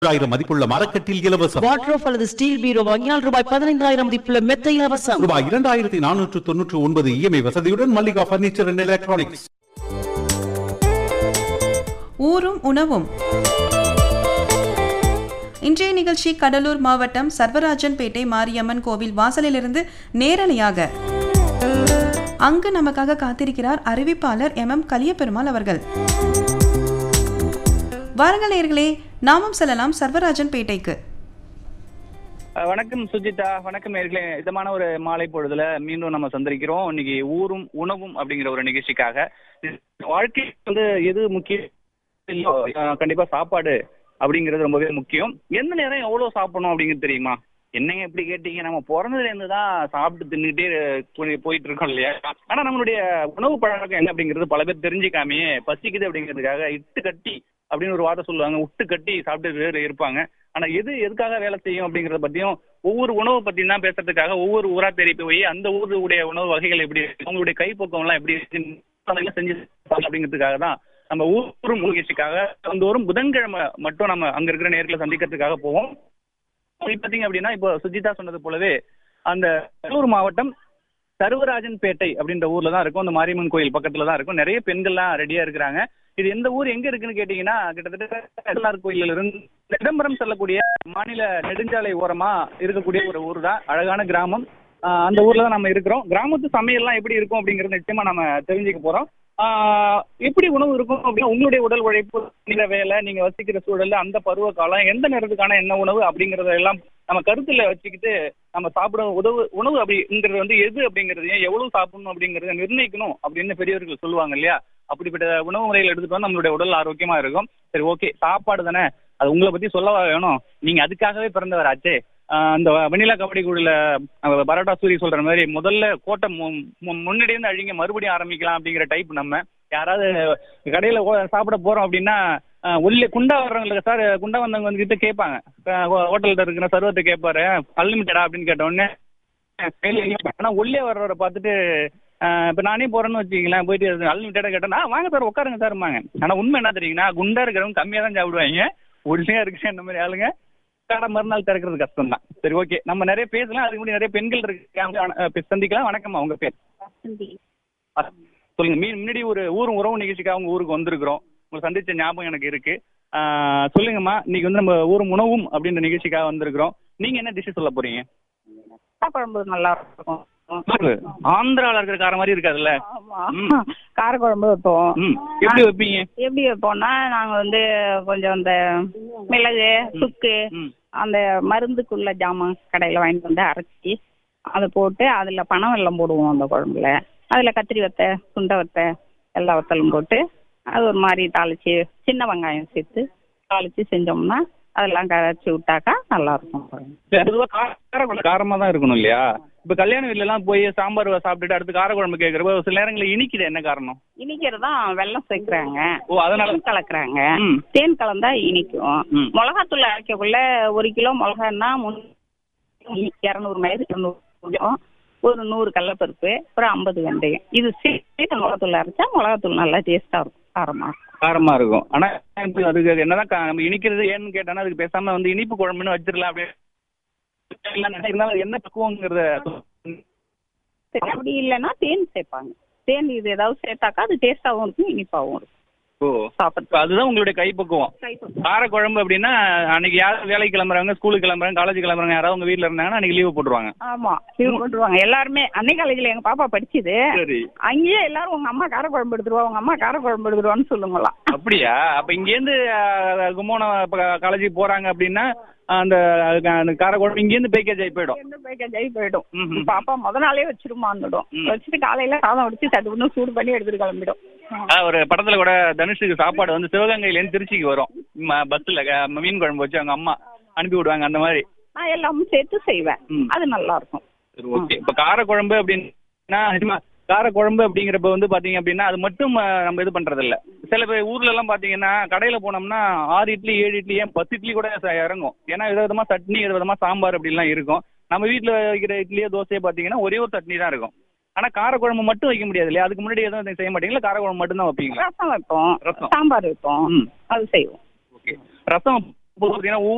ஆயிரம் மதிப்புள்ள மரக்கட்டில் இலவசம் வாட்ரோப் அல்லது ஸ்டீல் பீரோ வாங்கினால் ரூபாய் பதினைந்தாயிரம் மதிப்புள்ள மெத்த இலவசம் ரூபாய் இரண்டாயிரத்தி நானூற்று தொன்னூற்று ஒன்பது இஎம்ஐ வசதியுடன் மல்லிகா பர்னிச்சர் அண்ட் எலக்ட்ரானிக்ஸ் ஊரும் உணவும் இன்றைய நிகழ்ச்சி கடலூர் மாவட்டம் சர்வராஜன்பேட்டை மாரியம்மன் கோவில் வாசலிலிருந்து நேரலையாக அங்கு நமக்காக காத்திருக்கிறார் அறிவிப்பாளர் எம் எம் கலியபெருமாள் அவர்கள் வாருங்கள் நேர்களே நாமும் செல்லலாம் சர்வராஜன் பேட்டைக்கு அஹ் வணக்கம் சுஜிதா வணக்கம் நேர்களே இதமான ஒரு மாலை பொழுதுல மீண்டும் நம்ம சந்திரிக்கிறோம் இன்னைக்கு ஊரும் உணவும் அப்படிங்கிற ஒரு நிகழ்ச்சிக்காக வாழ்க்கை வந்து எது முக்கியம் இல்லையோ, அஹ் கண்டிப்பா சாப்பாடு அப்படிங்கிறது ரொம்பவே முக்கியம் எந்த நேரம் எவ்வளவு சாப்பிடணும் அப்படிங்கிறது தெரியுமா என்னங்க இப்படி கேட்டீங்க நம்ம பிறந்ததுல இருந்து தான் சாப்பிட்டு தின்னுட்டே போய்- போயிட்டு இருக்கோம் இல்லையா ஆனா நம்மளுடைய உணவு பழக்கம் என்ன அப்படிங்கிறது பல பேர் தெரிஞ்சுக்காமையே பசிக்குது அப்படிங்கிறதுக்காக இட்டு கட்டி அப்படின்னு ஒரு வார்த்தை சொல்லுவாங்க உட்டு கட்டி சாப்பிட்டு இருப்பாங்க ஆனா எது எதுக்காக வேலை செய்யும் அப்படிங்கறத பத்தியும் ஒவ்வொரு உணவு பத்தியும் தான் பேசுறதுக்காக ஒவ்வொரு ஊரா தேடி போய் அந்த ஊருடைய உணவு வகைகள் எப்படி இருக்கு அவங்களுடைய கைப்பக்கம் எல்லாம் எப்படி இருக்கு அதெல்லாம் செஞ்சு சாப்பிடலாம் அப்படிங்கிறதுக்காக தான் நம்ம ஊர் முயற்சிக்காக தந்தோறும் புதன்கிழமை மட்டும் நம்ம அங்க இருக்கிற நேர்களை சந்திக்கிறதுக்காக போவோம் இப்ப பாத்தீங்க அப்படின்னா இப்போ சுஜிதா சொன்னது போலவே அந்த கடலூர் மாவட்டம் சர்வராஜன் பேட்டை அப்படின்ற ஊர்ல தான் இருக்கும் அந்த மாரியம்மன் கோயில் பக்கத்துல தான் இருக்கும் நிறைய பெண்கள்லாம் ரெடியா இருக்கிறாங்க இது எந்த ஊர் எங்க இருக்குன்னு கேட்டீங்கன்னா கிட்டத்தட்ட கடலார் கோயில்ல இருந்து சிதம்பரம் செல்லக்கூடிய மாநில நெடுஞ்சாலை ஓரமா இருக்கக்கூடிய ஒரு ஊர் தான் அழகான கிராமம் ஆஹ் அந்த ஊர்ல தான் நம்ம இருக்கிறோம் கிராமத்து சமையல்லாம் எப்படி இருக்கும் அப்படிங்கறது நிச்சயமா நம்ம தெரிஞ்சுக்க போறோம் ஆஹ் எப்படி உணவு இருக்கும் அப்படின்னா உங்களுடைய உடல் உழைப்பு நீங்க வேலை நீங்க வசிக்கிற சூழல்ல அந்த பருவ காலம் எந்த நேரத்துக்கான என்ன உணவு அப்படிங்கறத எல்லாம் நம்ம கருத்துல வச்சுக்கிட்டு நம்ம சாப்பிட உதவு உணவு அப்படிங்கிறது வந்து எது அப்படிங்கறதையும் எவ்வளவு சாப்பிடணும் அப்படிங்கறத நிர்ணயிக்கணும் அப்படின்னு பெரியவர்கள் சொல்லுவாங்க இல்லையா அப்படிப்பட்ட உணவு முறைகள் எடுத்துட்டு வந்து நம்மளுடைய உடல் ஆரோக்கியமா இருக்கும் சரி ஓகே சாப்பாடு தானே அது உங்களை பத்தி சொல்லவா வேணும் நீங்க அதுக்காகவே பிறந்தவராச்சே ஆஹ் அந்த வெண்ணிலா கபடி குழுல அஹ் பரோட்டா சூரி சொல்ற மாதிரி முதல்ல கோட்டை மு- மு- முன்னாடி இருந்து அழிங்க மறுபடியும் ஆரம்பிக்கலாம் அப்படிங்கிற டைப் நம்ம யாராவது கடையில ஓ- சாப்பிட போறோம் அப்படின்னா ஆஹ் ஒல்லிய குண்டா வர்றவங்களுக்கு சார் குண்டா வந்தவங்க வந்துகிட்ட கேட்பாங்க ஹோட்டல்ல இருக்கிற சர்வத்தை கேட்பாரு அன்லிமிட்டடா அப்படின்னு கேட்ட உடனே கையில எங்கேயும் ஆனா ஒல்லியா வர்றவரை பார்த்துட்டு ஆஹ் இப்ப நானே போறேன்னு வச்சுக்கீங்களேன் போயிட்டு அன்லிமிட்டடா கேட்டேன்னா வாங்க சார் உட்காருங்க சார்மாங்க ஆனா உண்மை என்ன தெரியுங்கன்னா குண்டா இருக்கிறவங்க கம்மியா தான் சாப்பிடுவாங்க ஒல்லியா இருக்கு அந்த மாதிரி ஆளுங்க கடை மறுநாள் திறக்கிறது கஷ்டம் தான் சரி ஓகே நம்ம நிறைய பேசலாம் அதுக்கு முன்னாடி நிறைய பெண்கள் இருக்காங்க ஆனா, அஹ் சந்திக்கலாம் வணக்கம்மா உங்க பேர் அஹ், சொல்லுங்க மீ முன்னாடி ஒரு ஊர் உறவு நிகழ்ச்சிக்காக உங்க ஊருக்கு வந்திருக்கிறோம் உங்களை சந்திச்ச ஞாபகம் எனக்கு இருக்கு ஆஹ், சொல்லுங்கம்மா இன்னைக்கு வந்து நம்ம ஊர் உணவும் அப்படின்ற நிகழ்ச்சிக்காக வந்திருக்கிறோம் நீங்க என்ன டிஷ் சொல்ல போறீங்க குழம்பு நல்லா இருக்கும் ஆந்திரால இருக்கிற கார மாதிரி இருக்காதுல்ல ஆமா ம். காரக்குழம்பு வைப்போம் ம் எப்படி வைப்பீங்க எப்படி வைப்போம்னா நாங்க வந்து கொஞ்சம் இந்த மிளகு சுக்கு ம் அந்த மருந்துக்குள்ள ஜாமான் கடையில வாங்கிட்டு வந்து அரைச்சி அதை போட்டு அதுல பனை வெல்லம் போடுவோம் அந்த குழம்புல அதுல கத்திரி வத்தை சுண்டை வத்தை எல்லா வத்தலும் போட்டு அது ஒரு மாதிரி தாளிச்சு சின்ன வெங்காயம் சேர்த்து தாளிச்சு செஞ்சோம்னா அதெல்லாம் கரைச்சி விட்டாக்கா நல்லா இருக்கும் குழம்பு பொதுவா காரக்குழம்பு காரமா தான் இருக்கணும் இல்லையா இப்ப கல்யாண வீட்ல எல்லாம் போய் சாம்பார் சாப்பிட்டுட்டு அடுத்து காரக்குழம்பு கேக்குறப்ப சில நேரங்களில் இனிக்குது என்ன காரணம் இனிக்கிறது தான் வெல்லம் சேர்க்குறாங்க ஓ அதனால தேன் கலக்குறாங்க ம். தேன் கலந்தா இனிக்கும் ம். மிளகாத்தூள் அரைக்கக்குள்ள ஒரு கிலோ மிளகான்னா முன் இரநூறு மயிறு இரநூறு கொஞ்சம் ஒரு நூறு கடலப்பருப்பு ஒரு ஐம்பது வெந்தயம் இது சேர்த்து மிளகாத்தூள் அரைச்சா மிளகாத்தூள் நல்லா டேஸ்டா இருக்கும் காரமா இருக்கும் காரமா இருக்கும் ஆனா இப்ப அதுக்கு என்னதான் கா- நம்ம இனிக்கிறது ஏன்னு கேட்டானா அதுக்கு பேசாம வந்து இனிப்பு குழம்புன்னு வச்சிடலாம் அப்படியே எல்லாம் இருந்தாலும் அது என்ன பக்குவங்கிறத சரி அப்படி இல்லைன்னா தேன் சேர்ப்பாங்க தேன் இது ஏதாவது சேர்த்தாக்கா அது டேஸ்டாவும் இருக்கும் இனிப்பாவும் இருக்கும் ஓ சாப்பிட்டு இப்ப அதுதான் உங்களுடைய கைப்பக்குவம் காரக்குழம்பு அப்படின்னா அன்னைக்கு யார் வேலைக்கு கிளம்புறாங்க ஸ்கூலுக்கு கிளம்புறாங்க காலேஜ் கிளம்புறாங்க யாராவது உங்க வீட்ல இருந்தாங்கன்னா அன்னைக்கு லீவு போட்டுருவாங்க ஆமா லீவ் போட்டுருவாங்க எல்லாருமே அன்னை காலேஜ்ல எங்க பாப்பா படிச்சுது சரி அங்கேயே எல்லாரும் உங்க அம்மா காரக்குழம்பு எடுத்துருவா உங்க அம்மா காரக்குழம்பு எடுத்துருவான்னு சொல்லுங்களாம் அப்படியா அப்ப இங்க இருந்து கும்போணம் காலேஜுக்கு போறாங்க அப்படின்னா அந்த அதுக்கு அந்த காரக்குழம்பு இங்க இருந்து பேக்கேஜ் ஆகி போயிடும் எந்த பேக்கேஜ் ஆகி போயிடும் ம்ஹும். பாப்பா முத நாளே வச்சிருமான்னுடும் ம். வச்சுட்டு காலையில சாதம் வடிச்சு சட்டு சூடு பண்ணி எடுத்துட்டு கிளம்பிடும் அதான் ஒரு படத்துல கூட தனுஷுக்கு சாப்பாடு வந்து சிவகங்கையில இருந்து திருச்சிக்கு வரும் ம- பஸ்ல க- மீன் குழம்பு வச்சு அவங்க அம்மா அனுப்பி விடுவாங்க அந்த மாதிரி நான் எல்லாமும் சேர்த்து செய்வேன் ம். அது நல்லா இருக்கும் சரி ஓகே இப்ப காரக்குழம்பு அப்படின்னா நிஜமா காரக்குழம்பு அப்படிங்கிறப்ப வந்து பாத்தீங்க அப்படின்னா அது மட்டும் அஹ், நம்ம இது பண்றது இல்ல சில பேர் ஊர்ல எல்லாம் பாத்தீங்கன்னா கடையில போனோம்னா ஆறு இட்லி ஏழு இட்லி ஏன் பத்து இட்லி கூட ச- இறங்கும் ஏன்னா வித விதமா சட்னி வித விதமா சாம்பார் அப்படிலாம் இருக்கும் நம்ம வீட்ல வைக்கிற இட்லியோ தோசையோ பாத்தீங்கன்னா ஒரே ஒரு சட்னி தான் இருக்கும் ஆனா காரக்குழம்பு மட்டும் வைக்க முடியாது இல்லையா அதுக்கு முன்னாடி எதுவும் செய்ய மாட்டீங்களா காரக்குழம்பு மட்டும் தான் வைப்பீங்களா ரசம் வைப்போம் ரசம். சாம்பார் வைப்போம் ம். அது செய்வோம் ஓகே ரசம் பாத்தீங்கன்னா